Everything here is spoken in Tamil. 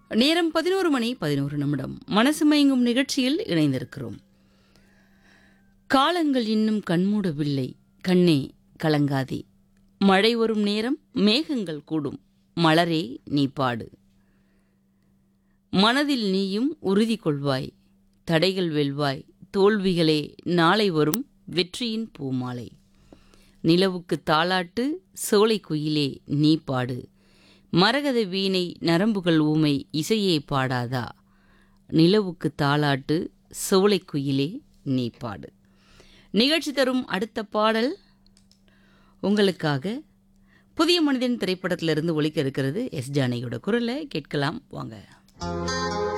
நேரம் பதினோரு மணி பதினோரு நிமிடம் மனசு மயங்கும் நிகழ்ச்சியில் இணைந்திருக்கிறோம் காலங்கள் இன்னும் கண்மூடவில்லை கண்ணே கலங்காதே மழை வரும் நேரம் மேகங்கள் கூடும் மலரே நீ பாடு மனதில் நீயும் உறுதி கொள்வாய் தடைகள் வெல்வாய் தோல்விகளே நாளை வரும் வெற்றியின் பூமாலை நிலவுக்கு தாளாட்டு சோலை குயிலே நீ பாடு மரகத வீணை நரம்புகள் ஊமை இசையே பாடாதா நிலவுக்கு தாளாட்டு சோலை குயிலே நீ பாடு நிகழ்ச்சி தரும் அடுத்த பாடல் உங்களுக்காக புதிய மனிதன் திரைப்படத்திலிருந்து ஒலிக்க இருக்கிறது எஸ் ஜானகியோட குரலை கேட்கலாம் வாங்க